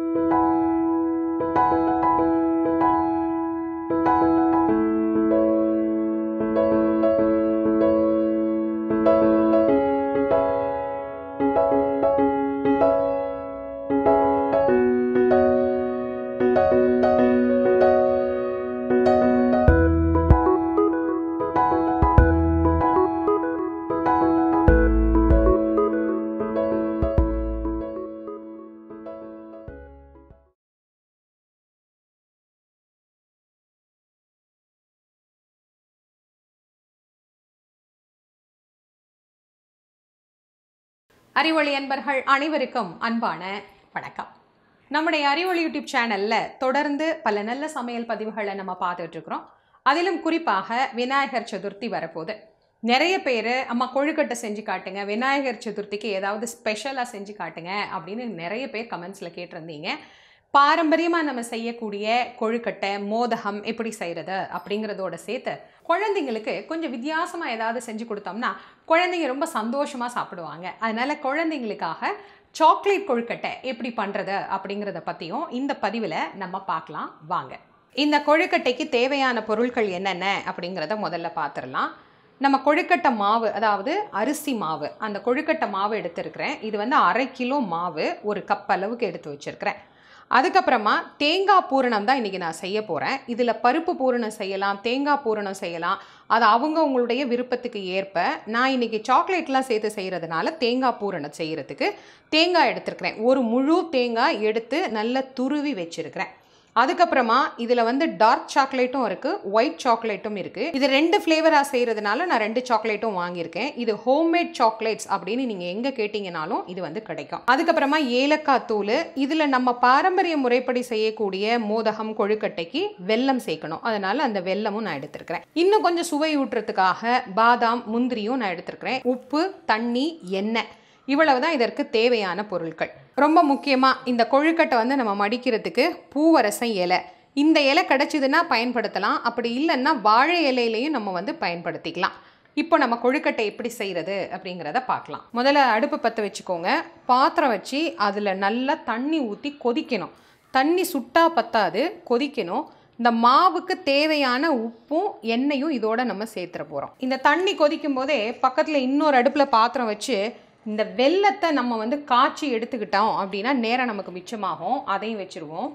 அறிவொளி அன்பர்கள் அனைவருக்கும் அன்பான வணக்கம் நம்முடைய அறிவொளி யூடியூப் சேனல்ல தொடர்ந்து பல நல்ல சமையல் பதிவுகளை நம்ம பார்த்துட்டு இருக்கிறோம் அதிலும் குறிப்பாக விநாயகர் சதுர்த்தி வரப்போகுது நிறைய பேர் அம்மா கொழுக்கட்டை செஞ்சு காட்டுங்க விநாயகர் சதுர்த்திக்கு ஏதாவது ஸ்பெஷலாக செஞ்சு காட்டுங்க அப்படின்னு நிறைய பேர் கமெண்ட்ஸில் கேட்டிருந்தீங்க பாரம்பரியமாக நம்ம செய்யக்கூடிய கொழுக்கட்டை மோதகம் எப்படி செய்கிறது அப்படிங்கிறதோட சேர்த்து குழந்தைங்களுக்கு கொஞ்சம் வித்தியாசமாக ஏதாவது செஞ்சு கொடுத்தோம்னா குழந்தைங்க ரொம்ப சந்தோஷமாக சாப்பிடுவாங்க அதனால குழந்தைங்களுக்காக சாக்லேட் கொழுக்கட்டை எப்படி பண்ணுறது அப்படிங்கிறத பற்றியும் இந்த பதிவில் நம்ம பார்க்கலாம் வாங்க இந்த கொழுக்கட்டைக்கு தேவையான பொருட்கள் என்னென்ன அப்படிங்கிறத முதல்ல பார்த்துடலாம் நம்ம கொழுக்கட்டை மாவு அதாவது அரிசி மாவு அந்த கொழுக்கட்டை மாவு எடுத்திருக்கிறேன் இது வந்து அரை கிலோ மாவு ஒரு கப் அளவுக்கு எடுத்து வச்சுருக்கிறேன் அதுக்கப்புறமா தேங்காய் பூரணம் தான் இன்றைக்கி நான் செய்ய போகிறேன் இதில் பருப்பு பூரணம் செய்யலாம் தேங்காய் பூரணம் செய்யலாம் அது அவங்க உங்களுடைய விருப்பத்துக்கு ஏற்ப நான் இன்றைக்கி சாக்லேட்லாம் சேர்த்து செய்கிறதுனால தேங்காய் பூரணம் செய்கிறதுக்கு தேங்காய் எடுத்துருக்கிறேன் ஒரு முழு தேங்காய் எடுத்து நல்லா துருவி வச்சுருக்கிறேன் அதுக்கப்புறமா இதில் வந்து டார்க் சாக்லேட்டும் இருக்குது ஒயிட் சாக்லேட்டும் இருக்குது இது ரெண்டு ஃப்ளேவராக செய்கிறதுனால நான் ரெண்டு சாக்லேட்டும் வாங்கியிருக்கேன் இது ஹோம்மேட் சாக்லேட்ஸ் அப்படின்னு நீங்கள் எங்கே கேட்டிங்கனாலும் இது வந்து கிடைக்கும் அதுக்கப்புறமா ஏலக்காய் தூள் இதில் நம்ம பாரம்பரிய முறைப்படி செய்யக்கூடிய மோதகம் கொழுக்கட்டைக்கு வெல்லம் சேர்க்கணும் அதனால் அந்த வெல்லமும் நான் எடுத்திருக்கிறேன் இன்னும் கொஞ்சம் சுவை ஊட்டுறதுக்காக பாதாம் முந்திரியும் நான் எடுத்திருக்கிறேன் உப்பு தண்ணி எண்ணெய் இவ்வளவு தான் இதற்கு தேவையான பொருட்கள் ரொம்ப முக்கியமாக இந்த கொழுக்கட்டை வந்து நம்ம மடிக்கிறதுக்கு பூவரசம் இலை இந்த இலை கிடச்சிதுன்னா பயன்படுத்தலாம் அப்படி இல்லைன்னா வாழை இலையிலையும் நம்ம வந்து பயன்படுத்திக்கலாம் இப்போ நம்ம கொழுக்கட்டை எப்படி செய்கிறது அப்படிங்கிறத பார்க்கலாம் முதல்ல அடுப்பு பற்ற வச்சுக்கோங்க பாத்திரம் வச்சு அதில் நல்லா தண்ணி ஊற்றி கொதிக்கணும் தண்ணி சுட்டா பத்தாது கொதிக்கணும் இந்த மாவுக்கு தேவையான உப்பும் எண்ணெயும் இதோட நம்ம சேர்த்துற போகிறோம் இந்த தண்ணி கொதிக்கும் போதே பக்கத்தில் இன்னொரு அடுப்பில் பாத்திரம் வச்சு இந்த வெள்ளத்தை நம்ம வந்து காய்ச்சி எடுத்துக்கிட்டோம் அப்படின்னா நேரம் நமக்கு மிச்சமாகும் அதையும் வச்சுருவோம்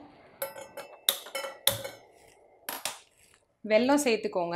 வெல்லம் சேர்த்துக்கோங்க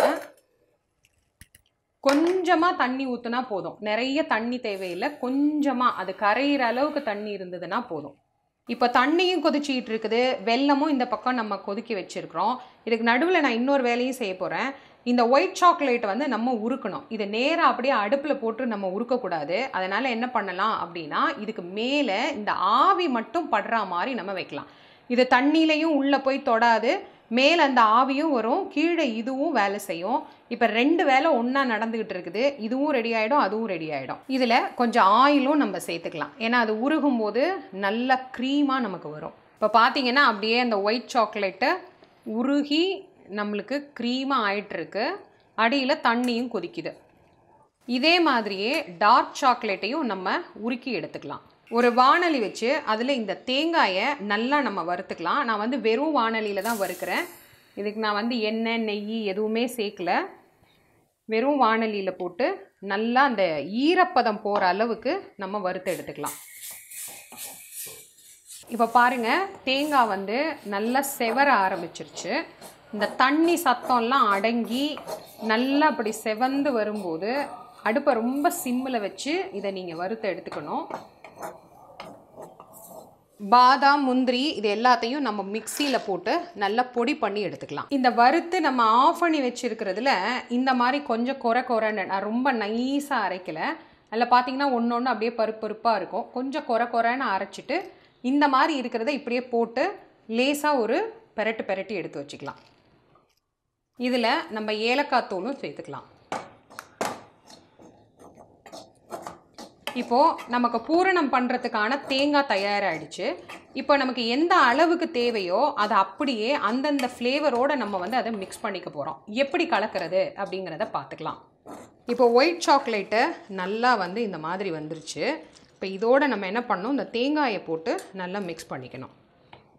கொஞ்சமாக தண்ணி ஊற்றுனா போதும் நிறைய தண்ணி தேவையில்லை கொஞ்சமாக அது கரையிற அளவுக்கு தண்ணி இருந்ததுன்னா போதும் இப்போ தண்ணியும் கொதிச்சிக்கிட்டு இருக்குது வெல்லமும் இந்த பக்கம் நம்ம கொதிக்க வச்சுருக்கிறோம் இதுக்கு நடுவில் நான் இன்னொரு வேலையும் செய்ய போகிறேன் இந்த ஒயிட் சாக்லேட் வந்து நம்ம உருக்கணும் இது நேராக அப்படியே அடுப்பில் போட்டு நம்ம உருக்கக்கூடாது அதனால் என்ன பண்ணலாம் அப்படின்னா இதுக்கு மேலே இந்த ஆவி மட்டும் படுற மாதிரி நம்ம வைக்கலாம் இது தண்ணியிலையும் உள்ளே போய் தொடாது மேலே அந்த ஆவியும் வரும் கீழே இதுவும் வேலை செய்யும் இப்போ ரெண்டு வேலை ஒன்றா நடந்துக்கிட்டு இருக்குது இதுவும் ரெடி ஆகிடும் அதுவும் ரெடி ஆகிடும் இதில் கொஞ்சம் ஆயிலும் நம்ம சேர்த்துக்கலாம் ஏன்னா அது உருகும் போது நல்ல க்ரீமாக நமக்கு வரும் இப்போ பார்த்தீங்கன்னா அப்படியே அந்த ஒயிட் சாக்லேட்டை உருகி நம்மளுக்கு க்ரீமாக ஆயிட்டுருக்கு அடியில் தண்ணியும் கொதிக்குது இதே மாதிரியே டார்க் சாக்லேட்டையும் நம்ம உருக்கி எடுத்துக்கலாம் ஒரு வானலி வச்சு அதில் இந்த தேங்காயை நல்லா நம்ம வறுத்துக்கலாம் நான் வந்து வெறும் வானலியில் தான் வறுக்கிறேன் இதுக்கு நான் வந்து எண்ணெய் நெய் எதுவுமே சேர்க்கல வெறும் வானலியில் போட்டு நல்லா அந்த ஈரப்பதம் போகிற அளவுக்கு நம்ம வறுத்து எடுத்துக்கலாம் இப்போ பாருங்கள் தேங்காய் வந்து நல்லா செவர ஆரம்பிச்சிருச்சு இந்த தண்ணி சத்தம்லாம் அடங்கி நல்லா அப்படி செவந்து வரும்போது அடுப்பை ரொம்ப சிம்மில் வச்சு இதை நீங்கள் வறுத்து எடுத்துக்கணும் பாதாம் முந்திரி இது எல்லாத்தையும் நம்ம மிக்சியில் போட்டு நல்லா பொடி பண்ணி எடுத்துக்கலாம் இந்த வறுத்து நம்ம ஆஃப் பண்ணி வச்சுருக்கிறதுல இந்த மாதிரி கொஞ்சம் குறை குறைன்னு நான் ரொம்ப நைஸாக அரைக்கல அதில் பார்த்தீங்கன்னா ஒன்று ஒன்று அப்படியே பருப்பு பருப்பாக இருக்கும் கொஞ்சம் குறை குறைன்னு அரைச்சிட்டு இந்த மாதிரி இருக்கிறத இப்படியே போட்டு லேசாக ஒரு பெரட்டு பெரட்டி எடுத்து வச்சுக்கலாம் இதில் நம்ம ஏலக்காய் தூளும் சேர்த்துக்கலாம் இப்போது நமக்கு பூரணம் பண்ணுறதுக்கான தேங்காய் தயாராகிடுச்சு இப்போ நமக்கு எந்த அளவுக்கு தேவையோ அதை அப்படியே அந்தந்த ஃப்ளேவரோடு நம்ம வந்து அதை மிக்ஸ் பண்ணிக்க போகிறோம் எப்படி கலக்கிறது அப்படிங்கிறத பார்த்துக்கலாம் இப்போ ஒயிட் சாக்லேட்டு நல்லா வந்து இந்த மாதிரி வந்துருச்சு இப்போ இதோடு நம்ம என்ன பண்ணணும் இந்த தேங்காயை போட்டு நல்லா மிக்ஸ் பண்ணிக்கணும்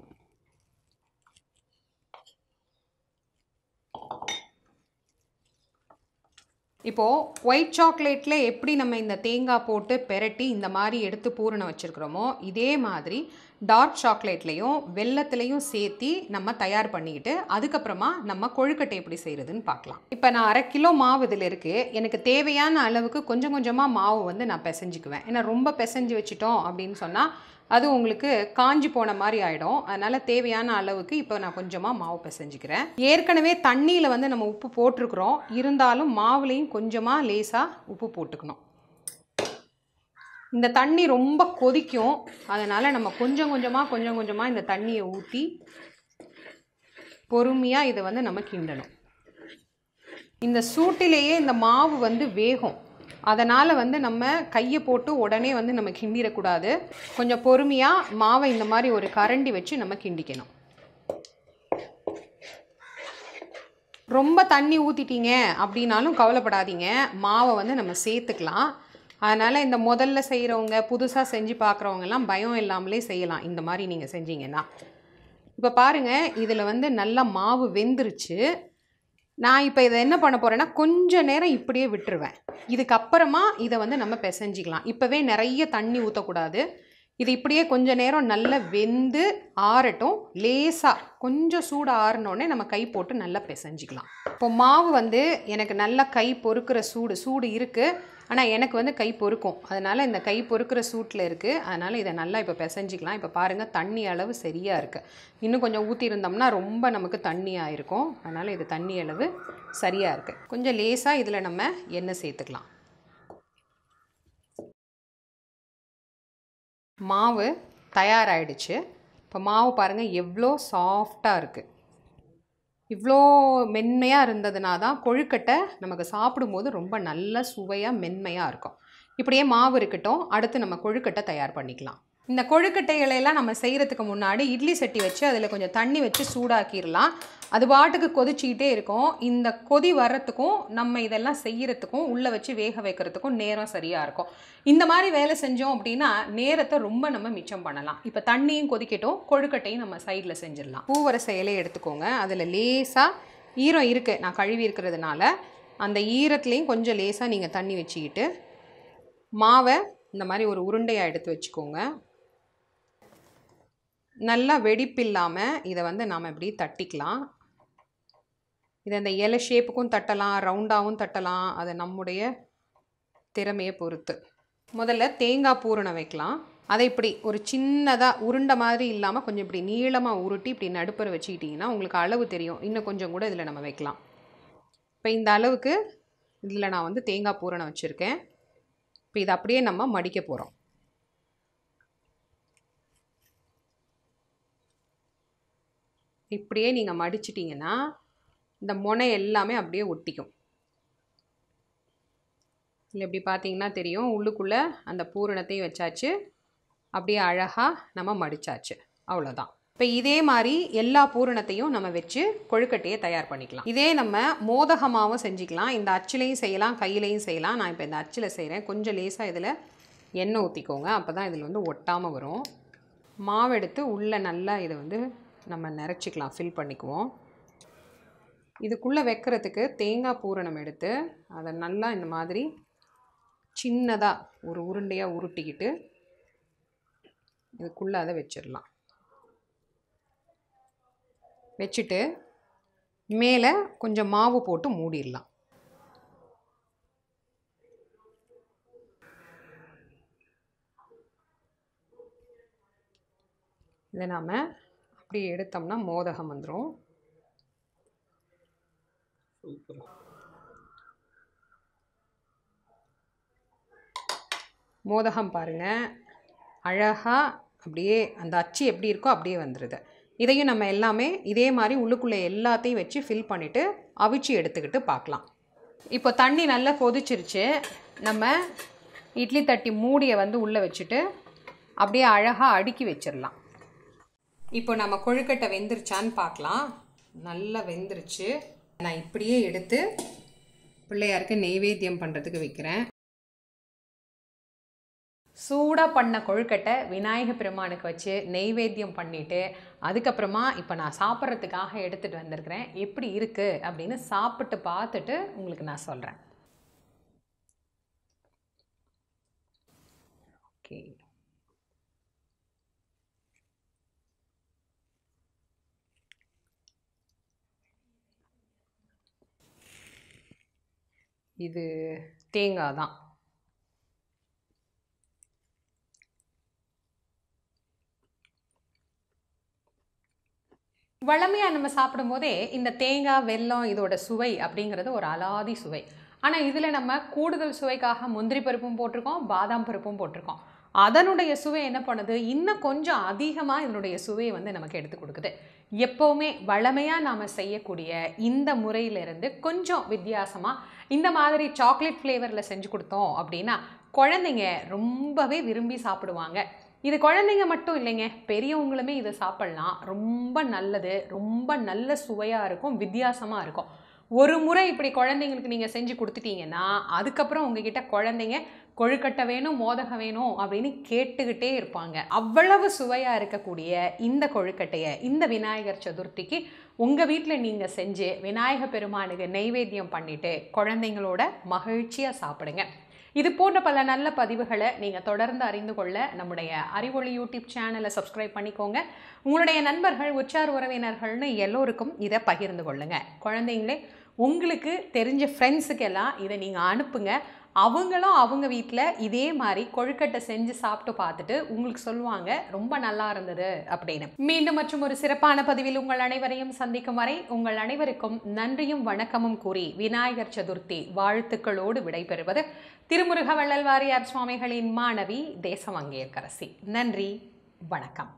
இப்போது ஒயிட் சாக்லேட்டில் எப்படி நம்ம இந்த தேங்காய் போட்டு பெரட்டி இந்த மாதிரி எடுத்து பூரணம் வச்சுருக்குறோமோ இதே மாதிரி டார்க் சாக்லேட்லேயும் வெள்ளத்துலேயும் சேர்த்தி நம்ம தயார் பண்ணிக்கிட்டு அதுக்கப்புறமா நம்ம கொழுக்கட்டை எப்படி செய்கிறதுன்னு பார்க்கலாம் இப்போ நான் அரை கிலோ மாவு இதில் இருக்குது எனக்கு தேவையான அளவுக்கு கொஞ்சம் கொஞ்சமாக மாவு வந்து நான் பிசைஞ்சுக்குவேன் ஏன்னா ரொம்ப பிசைஞ்சு வச்சிட்டோம் அப்படின்னு சொன்னால் அது உங்களுக்கு காஞ்சி போன மாதிரி ஆகிடும் அதனால் தேவையான அளவுக்கு இப்போ நான் கொஞ்சமாக மாவு பிசைஞ்சிக்கிறேன் ஏற்கனவே தண்ணியில் வந்து நம்ம உப்பு போட்டிருக்கிறோம் இருந்தாலும் மாவுலேயும் கொஞ்சமாக லேசாக உப்பு போட்டுக்கணும் இந்த தண்ணி ரொம்ப கொதிக்கும் அதனால் நம்ம கொஞ்சம் கொஞ்சமாக கொஞ்சம் கொஞ்சமாக இந்த தண்ணியை ஊற்றி பொறுமையாக இதை வந்து நம்ம கிண்டணும் இந்த சூட்டிலேயே இந்த மாவு வந்து வேகும் அதனால் வந்து நம்ம கையை போட்டு உடனே வந்து நம்ம கிண்டிடக்கூடாது கொஞ்சம் பொறுமையாக மாவை இந்த மாதிரி ஒரு கரண்டி வச்சு நம்ம கிண்டிக்கணும் ரொம்ப தண்ணி ஊற்றிட்டீங்க அப்படின்னாலும் கவலைப்படாதீங்க மாவை வந்து நம்ம சேர்த்துக்கலாம் அதனால் இந்த முதல்ல செய்கிறவங்க புதுசாக செஞ்சு பார்க்குறவங்கெல்லாம் பயம் இல்லாமலே செய்யலாம் இந்த மாதிரி நீங்கள் செஞ்சீங்கன்னா இப்போ பாருங்கள் இதில் வந்து நல்லா மாவு வெந்துருச்சு நான் இப்போ இதை என்ன பண்ண போகிறேன்னா கொஞ்ச நேரம் இப்படியே விட்டுருவேன் இதுக்கப்புறமா இதை வந்து நம்ம பிசைஞ்சிக்கலாம் இப்போவே நிறைய தண்ணி ஊற்றக்கூடாது இது இப்படியே கொஞ்ச நேரம் நல்லா வெந்து ஆறட்டும் லேசாக கொஞ்சம் சூடு ஆறினோடனே நம்ம கை போட்டு நல்லா பிசைஞ்சிக்கலாம் இப்போ மாவு வந்து எனக்கு நல்லா கை பொறுக்கிற சூடு சூடு இருக்குது ஆனால் எனக்கு வந்து கை பொறுக்கும் அதனால் இந்த கை பொறுக்கிற சூட்டில் இருக்குது அதனால் இதை நல்லா இப்போ பிசைஞ்சிக்கலாம் இப்போ பாருங்கள் தண்ணி அளவு சரியாக இருக்குது இன்னும் கொஞ்சம் ஊற்றிருந்தோம்னா ரொம்ப நமக்கு தண்ணி ஆயிருக்கும் அதனால் இது தண்ணி அளவு சரியாக இருக்குது கொஞ்சம் லேசாக இதில் நம்ம எண்ணெய் சேர்த்துக்கலாம் மாவு தயாராகிடுச்சு இப்போ மாவு பாருங்கள் எவ்வளோ சாஃப்டாக இருக்குது இவ்வளோ மென்மையாக இருந்ததுனா தான் கொழுக்கட்டை நமக்கு சாப்பிடும்போது ரொம்ப நல்ல சுவையாக மென்மையாக இருக்கும் இப்படியே மாவு இருக்கட்டும் அடுத்து நம்ம கொழுக்கட்டை தயார் பண்ணிக்கலாம் இந்த கொழுக்கட்டைகளெல்லாம் நம்ம செய்கிறதுக்கு முன்னாடி இட்லி சட்டி வச்சு அதில் கொஞ்சம் தண்ணி வச்சு சூடாக்கிடலாம் அது பாட்டுக்கு கொதிச்சிக்கிட்டே இருக்கும் இந்த கொதி வர்றதுக்கும் நம்ம இதெல்லாம் செய்யறதுக்கும் உள்ளே வச்சு வேக வைக்கிறதுக்கும் நேரம் சரியாக இருக்கும் இந்த மாதிரி வேலை செஞ்சோம் அப்படின்னா நேரத்தை ரொம்ப நம்ம மிச்சம் பண்ணலாம் இப்போ தண்ணியும் கொதிக்கட்டும் கொழுக்கட்டையும் நம்ம சைடில் செஞ்சிடலாம் பூவரச இலையை எடுத்துக்கோங்க அதில் லேசாக ஈரம் இருக்குது நான் கழுவி இருக்கிறதுனால அந்த ஈரத்துலேயும் கொஞ்சம் லேசாக நீங்கள் தண்ணி வச்சுக்கிட்டு மாவை இந்த மாதிரி ஒரு உருண்டையாக எடுத்து வச்சுக்கோங்க நல்லா வெடிப்பில்லாமல் இதை வந்து நாம் இப்படி தட்டிக்கலாம் இதை அந்த இலை ஷேப்புக்கும் தட்டலாம் ரவுண்டாகவும் தட்டலாம் அது நம்முடைய திறமையை பொறுத்து முதல்ல தேங்காய் பூரணம் வைக்கலாம் அதை இப்படி ஒரு சின்னதாக உருண்டை மாதிரி இல்லாமல் கொஞ்சம் இப்படி நீளமாக உருட்டி இப்படி நடுப்புற வச்சுக்கிட்டிங்கன்னா உங்களுக்கு அளவு தெரியும் இன்னும் கொஞ்சம் கூட இதில் நம்ம வைக்கலாம் இப்போ இந்த அளவுக்கு இதில் நான் வந்து தேங்காய் பூரணம் வச்சுருக்கேன் இப்போ இதை அப்படியே நம்ம மடிக்க போகிறோம் இப்படியே நீங்கள் மடிச்சிட்டிங்கன்னா இந்த முனை எல்லாமே அப்படியே ஒட்டிக்கும் இல்லை இப்படி பார்த்தீங்கன்னா தெரியும் உள்ளுக்குள்ளே அந்த பூரணத்தையும் வச்சாச்சு அப்படியே அழகாக நம்ம மடித்தாச்சு அவ்வளோதான் இப்போ இதே மாதிரி எல்லா பூரணத்தையும் நம்ம வச்சு கொழுக்கட்டையை தயார் பண்ணிக்கலாம் இதே நம்ம மோதகமாகவும் செஞ்சுக்கலாம் இந்த அச்சிலையும் செய்யலாம் கையிலையும் செய்யலாம் நான் இப்போ இந்த அச்சில் செய்கிறேன் கொஞ்சம் லேசாக இதில் எண்ணெய் ஊற்றிக்கோங்க அப்போ தான் இதில் வந்து ஒட்டாமல் வரும் மாவு எடுத்து உள்ளே நல்லா இதை வந்து நம்ம நிறச்சிக்கலாம் ஃபில் பண்ணிக்குவோம் இதுக்குள்ளே வைக்கிறதுக்கு தேங்காய் பூரணம் எடுத்து அதை நல்லா இந்த மாதிரி சின்னதாக ஒரு உருண்டையாக உருட்டிக்கிட்டு இதுக்குள்ளே அதை வச்சிடலாம் வச்சுட்டு மேலே கொஞ்சம் மாவு போட்டு மூடிடலாம் இதை நாம் அப்படி எடுத்தோம்னா மோதகம் வந்துடும் மோதகம் பாருங்கள் அழகாக அப்படியே அந்த அச்சு எப்படி இருக்கோ அப்படியே வந்துடுது இதையும் நம்ம எல்லாமே இதே மாதிரி உள்ளுக்குள்ளே எல்லாத்தையும் வச்சு ஃபில் பண்ணிவிட்டு அவிச்சு எடுத்துக்கிட்டு பார்க்கலாம் இப்போ தண்ணி நல்லா கொதிச்சிருச்சு நம்ம இட்லி தட்டி மூடியை வந்து உள்ளே வச்சுட்டு அப்படியே அழகாக அடுக்கி வச்சிடலாம் இப்போ நம்ம கொழுக்கட்டை வெந்துருச்சான்னு பார்க்கலாம் நல்லா வெந்துருச்சு நான் இப்படியே எடுத்து பிள்ளையாருக்கு நெய்வேத்தியம் பண்ணுறதுக்கு வைக்கிறேன் சூடாக பண்ண கொழுக்கட்டை விநாயக பெருமானுக்கு வச்சு நெய்வேத்தியம் பண்ணிவிட்டு அதுக்கப்புறமா இப்போ நான் சாப்பிட்றதுக்காக எடுத்துகிட்டு வந்திருக்கிறேன் எப்படி இருக்குது அப்படின்னு சாப்பிட்டு பார்த்துட்டு உங்களுக்கு நான் சொல்கிறேன் ஓகே இது தேங்காய் தான் வழமையாக நம்ம சாப்பிடும்போதே இந்த தேங்காய் வெல்லம் இதோட சுவை அப்படிங்கிறது ஒரு அலாதி சுவை ஆனால் இதில் நம்ம கூடுதல் சுவைக்காக முந்திரி பருப்பும் போட்டிருக்கோம் பாதாம் பருப்பும் போட்டிருக்கோம் அதனுடைய சுவை என்ன பண்ணுது இன்னும் கொஞ்சம் அதிகமாக இதனுடைய சுவையை வந்து நமக்கு எடுத்து கொடுக்குது எப்போவுமே வழமையாக நாம் செய்யக்கூடிய இந்த முறையிலிருந்து கொஞ்சம் வித்தியாசமாக இந்த மாதிரி சாக்லேட் ஃப்ளேவரில் செஞ்சு கொடுத்தோம் அப்படின்னா குழந்தைங்க ரொம்பவே விரும்பி சாப்பிடுவாங்க இது குழந்தைங்க மட்டும் இல்லைங்க பெரியவங்களுமே இதை சாப்பிட்லாம் ரொம்ப நல்லது ரொம்ப நல்ல சுவையாக இருக்கும் வித்தியாசமாக இருக்கும் ஒரு முறை இப்படி குழந்தைங்களுக்கு நீங்கள் செஞ்சு கொடுத்துட்டீங்கன்னா அதுக்கப்புறம் உங்ககிட்ட குழந்தைங்க கொழுக்கட்டை வேணும் மோதகம் வேணும் அப்படின்னு கேட்டுக்கிட்டே இருப்பாங்க அவ்வளவு சுவையாக இருக்கக்கூடிய இந்த கொழுக்கட்டையை இந்த விநாயகர் சதுர்த்திக்கு உங்கள் வீட்டில் நீங்கள் செஞ்சு விநாயக பெருமானுக்கு நெய்வேத்தியம் பண்ணிவிட்டு குழந்தைங்களோட மகிழ்ச்சியாக சாப்பிடுங்க இது போன்ற பல நல்ல பதிவுகளை நீங்கள் தொடர்ந்து அறிந்து கொள்ள நம்முடைய அறிவொளி யூடியூப் சேனலை சப்ஸ்கிரைப் பண்ணிக்கோங்க உங்களுடைய நண்பர்கள் உற்றார் உறவினர்கள்னு எல்லோருக்கும் இதை பகிர்ந்து கொள்ளுங்க குழந்தைங்களே உங்களுக்கு தெரிஞ்ச ஃப்ரெண்ட்ஸுக்கு எல்லாம் இதை நீங்கள் அனுப்புங்க அவங்களும் அவங்க வீட்டில் இதே மாதிரி கொழுக்கட்டை செஞ்சு சாப்பிட்டு பார்த்துட்டு உங்களுக்கு சொல்லுவாங்க ரொம்ப நல்லா இருந்தது அப்படின்னு மீண்டும் மற்றும் ஒரு சிறப்பான பதிவில் உங்கள் அனைவரையும் சந்திக்கும் வரை உங்கள் அனைவருக்கும் நன்றியும் வணக்கமும் கூறி விநாயகர் சதுர்த்தி வாழ்த்துக்களோடு விடைபெறுவது திருமுருக வள்ளல் வாரியார் சுவாமிகளின் மாணவி தேசமங்கேற்கரசி நன்றி வணக்கம்